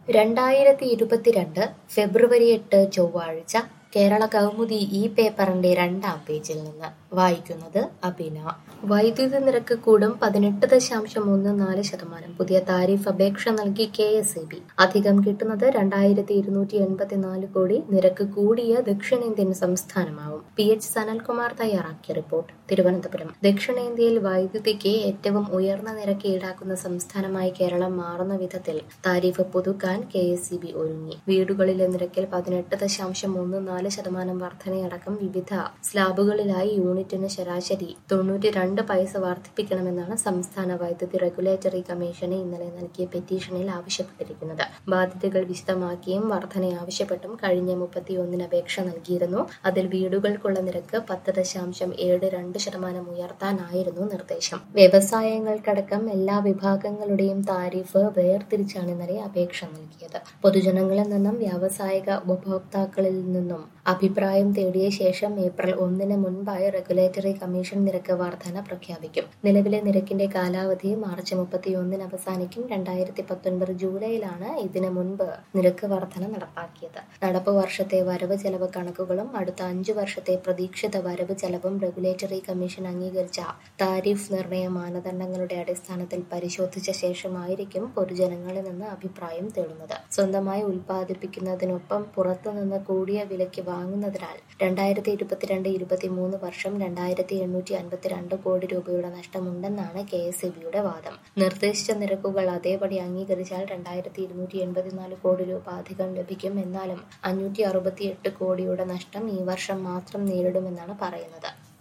രണ്ടായിരത്തി ഇരുപത്തിരണ്ട് ഫെബ്രുവരി എട്ട് ചൊവ്വാഴ്ച കേരള കൗമുദി ഈ പേപ്പറിന്റെ രണ്ടാം പേജിൽ നിന്ന് വായിക്കുന്നത് അബിന വൈദ്യുതി നിരക്ക് കൂടും പതിനെട്ട് ദശാംശം ഒന്ന് നാല് ശതമാനം പുതിയ താരിഫ് അപേക്ഷ നൽകി കെ എസ് ഇ ബി അധികം കിട്ടുന്നത് രണ്ടായിരത്തി ഇരുന്നൂറ്റി എൺപത്തിനാല് കോടി നിരക്ക് കൂടിയ ദക്ഷിണേന്ത്യൻ സംസ്ഥാനമാവും പി എച്ച് സനൽകുമാർ തയ്യാറാക്കിയ റിപ്പോർട്ട് തിരുവനന്തപുരം ദക്ഷിണേന്ത്യയിൽ വൈദ്യുതിക്ക് ഏറ്റവും ഉയർന്ന നിരക്ക് ഈടാക്കുന്ന സംസ്ഥാനമായി കേരളം മാറുന്ന വിധത്തിൽ താരിഫ് പുതുക്കാൻ കെ എസ് ഇ ബി ഒരുങ്ങി വീടുകളിലെ നിരക്കിൽ പതിനെട്ട് ദശാംശം ഒന്ന് നാല് ശതമാനം വർധനയടക്കം വിവിധ സ്ലാബുകളിലായി യൂണിറ്റിന് ശരാശരി തൊണ്ണൂറ്റി രണ്ട് പൈസ വർദ്ധിപ്പിക്കണമെന്നാണ് സംസ്ഥാന വൈദ്യുതി റെഗുലേറ്ററി കമ്മീഷന് ഇന്നലെ നൽകിയ പെറ്റീഷനിൽ ആവശ്യപ്പെട്ടിരിക്കുന്നത് ബാധ്യതകൾ വിശദമാക്കിയും വർധന ആവശ്യപ്പെട്ടും കഴിഞ്ഞ മുപ്പത്തിയൊന്നിന് അപേക്ഷ നൽകിയിരുന്നു അതിൽ വീടുകൾക്കുള്ള നിരക്ക് പത്ത് ദശാംശം ഏഴ് രണ്ട് ശതമാനം ഉയർത്താനായിരുന്നു നിർദ്ദേശം വ്യവസായങ്ങൾക്കടക്കം എല്ലാ വിഭാഗങ്ങളുടെയും താരിഫ് വേർതിരിച്ചാണ് ഇന്നലെ അപേക്ഷ നൽകിയത് പൊതുജനങ്ങളിൽ നിന്നും വ്യാവസായിക ഉപഭോക്താക്കളിൽ നിന്നും അഭിപ്രായം തേടിയ ശേഷം ഏപ്രിൽ ഒന്നിന് മുൻപായി റെഗുലേറ്ററി കമ്മീഷൻ നിരക്ക് വർധന പ്രഖ്യാപിക്കും നിലവിലെ നിരക്കിന്റെ കാലാവധി മാർച്ച് മുപ്പത്തിയൊന്നിന് അവസാനിക്കും രണ്ടായിരത്തി പത്തൊൻപത് ജൂലൈയിലാണ് ഇതിനു മുൻപ് നിരക്ക് വർധന നടപ്പാക്കിയത് നടപ്പ് വർഷത്തെ വരവ് ചെലവ് കണക്കുകളും അടുത്ത അഞ്ചു വർഷത്തെ പ്രതീക്ഷിത വരവ് ചെലവും റെഗുലേറ്ററി കമ്മീഷൻ അംഗീകരിച്ച താരിഫ് നിർണയ മാനദണ്ഡങ്ങളുടെ അടിസ്ഥാനത്തിൽ പരിശോധിച്ച ശേഷമായിരിക്കും പൊതുജനങ്ങളിൽ നിന്ന് അഭിപ്രായം തേടുന്നത് സ്വന്തമായി ഉൽപ്പാദിപ്പിക്കുന്നതിനൊപ്പം പുറത്തുനിന്ന് കൂടിയ വിലയ്ക്ക് വാങ്ങുന്നതിനാൽ രണ്ടായിരത്തി ഇരുപത്തിരണ്ട് ഇരുപത്തിമൂന്ന് വർഷം രണ്ടായിരത്തി എണ്ണൂറ്റി അൻപത്തിരണ്ട് കോടി രൂപയുടെ നഷ്ടമുണ്ടെന്നാണ് കെ എസ് ഇ ബിയുടെ വാദം നിർദ്ദേശിച്ച നിരക്കുകൾ അതേപടി അംഗീകരിച്ചാൽ രണ്ടായിരത്തി ഇരുന്നൂറ്റി എൺപത്തിനാല് കോടി രൂപ അധികം ലഭിക്കും എന്നാലും അഞ്ഞൂറ്റി അറുപത്തിയെട്ട് കോടിയുടെ നഷ്ടം ഈ വർഷം മാത്രം നേരിടുമെന്നാണ് പറയുന്നത്